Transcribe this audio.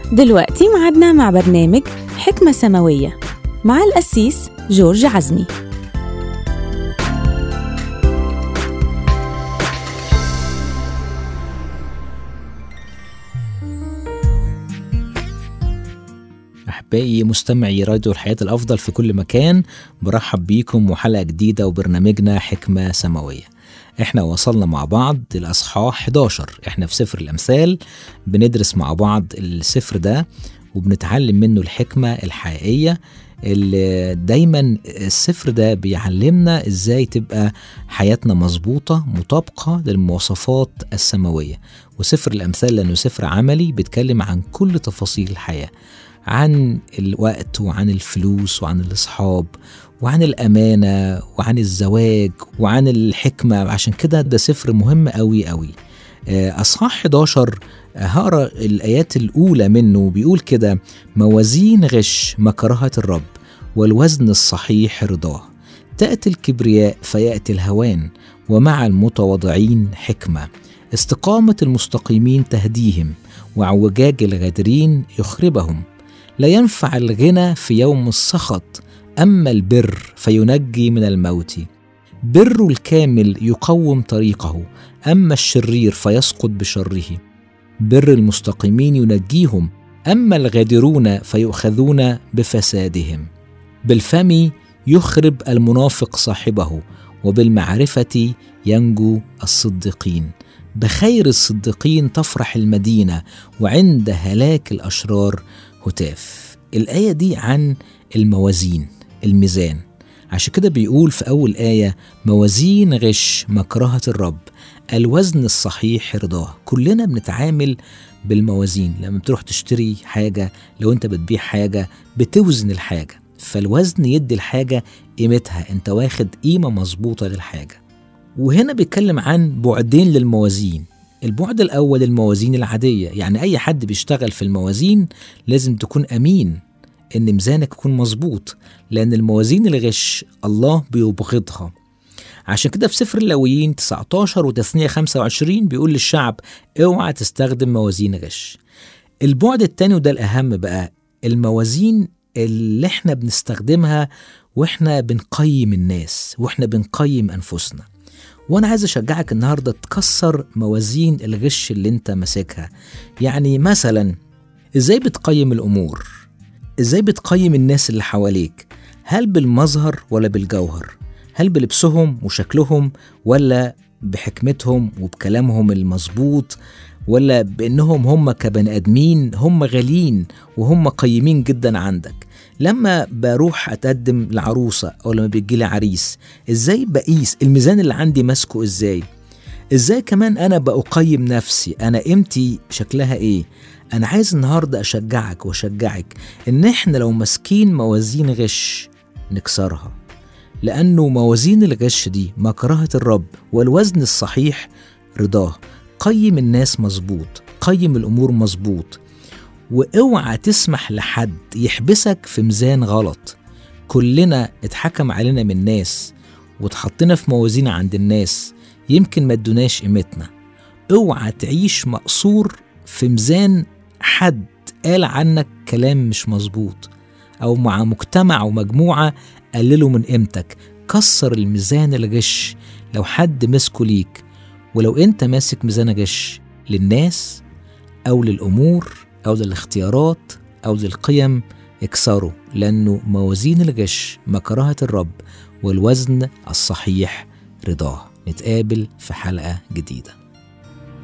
دلوقتي معادنا مع برنامج حكمة سماوية مع القسيس جورج عزمي أحبائي مستمعي راديو الحياة الأفضل في كل مكان برحب بيكم وحلقة جديدة وبرنامجنا حكمة سماوية احنا وصلنا مع بعض الأصحاح 11 احنا في سفر الأمثال بندرس مع بعض السفر ده وبنتعلم منه الحكمة الحقيقية اللي دايما السفر ده بيعلمنا ازاي تبقى حياتنا مظبوطة مطابقة للمواصفات السماوية وسفر الأمثال لأنه سفر عملي بيتكلم عن كل تفاصيل الحياة عن الوقت وعن الفلوس وعن الأصحاب وعن الأمانة وعن الزواج وعن الحكمة عشان كده ده سفر مهم قوي قوي أصحاح 11 هقرا الآيات الأولى منه بيقول كده موازين غش مكرهة الرب والوزن الصحيح رضاه تأتي الكبرياء فيأتي الهوان ومع المتواضعين حكمة استقامة المستقيمين تهديهم وعوجاج الغادرين يخربهم لا ينفع الغنى في يوم السخط أما البر فينجي من الموت بر الكامل يقوم طريقه أما الشرير فيسقط بشره بر المستقيمين ينجيهم أما الغادرون فيؤخذون بفسادهم بالفم يخرب المنافق صاحبه وبالمعرفة ينجو الصديقين بخير الصديقين تفرح المدينة وعند هلاك الأشرار هتاف الآية دي عن الموازين الميزان عشان كده بيقول في أول آية موازين غش مكرهة الرب الوزن الصحيح رضاه كلنا بنتعامل بالموازين لما بتروح تشتري حاجة لو انت بتبيع حاجة بتوزن الحاجة فالوزن يدي الحاجة قيمتها انت واخد قيمة مظبوطة للحاجة وهنا بيتكلم عن بعدين للموازين البعد الأول الموازين العادية يعني أي حد بيشتغل في الموازين لازم تكون أمين إن ميزانك يكون مظبوط لأن الموازين الغش الله بيبغضها عشان كده في سفر اللاويين 19 وتثنية 25 بيقول للشعب اوعى تستخدم موازين غش البعد التاني وده الأهم بقى الموازين اللي احنا بنستخدمها واحنا بنقيم الناس واحنا بنقيم أنفسنا وانا عايز اشجعك النهارده تكسر موازين الغش اللي انت ماسكها يعني مثلا ازاي بتقيم الامور ازاي بتقيم الناس اللي حواليك هل بالمظهر ولا بالجوهر هل بلبسهم وشكلهم ولا بحكمتهم وبكلامهم المظبوط ولا بانهم هم كبني ادمين هم غاليين وهم قيمين جدا عندك لما بروح اتقدم لعروسه او لما بيجي لي عريس ازاي بقيس الميزان اللي عندي ماسكه ازاي ازاي كمان انا بقيم نفسي انا قيمتي شكلها ايه انا عايز النهارده اشجعك واشجعك ان احنا لو ماسكين موازين غش نكسرها لانه موازين الغش دي مكرهه الرب والوزن الصحيح رضاه قيم الناس مظبوط قيم الامور مظبوط واوعى تسمح لحد يحبسك في ميزان غلط كلنا اتحكم علينا من ناس واتحطينا في موازين عند الناس يمكن ما ادوناش قيمتنا اوعى تعيش مقصور في ميزان حد قال عنك كلام مش مظبوط او مع مجتمع ومجموعه قللوا من قيمتك كسر الميزان الغش لو حد مسكه ليك ولو انت ماسك ميزان غش للناس او للامور أو للاختيارات أو للقيم اكسروا لأنه موازين الغش مكرهة الرب والوزن الصحيح رضاه نتقابل في حلقة جديدة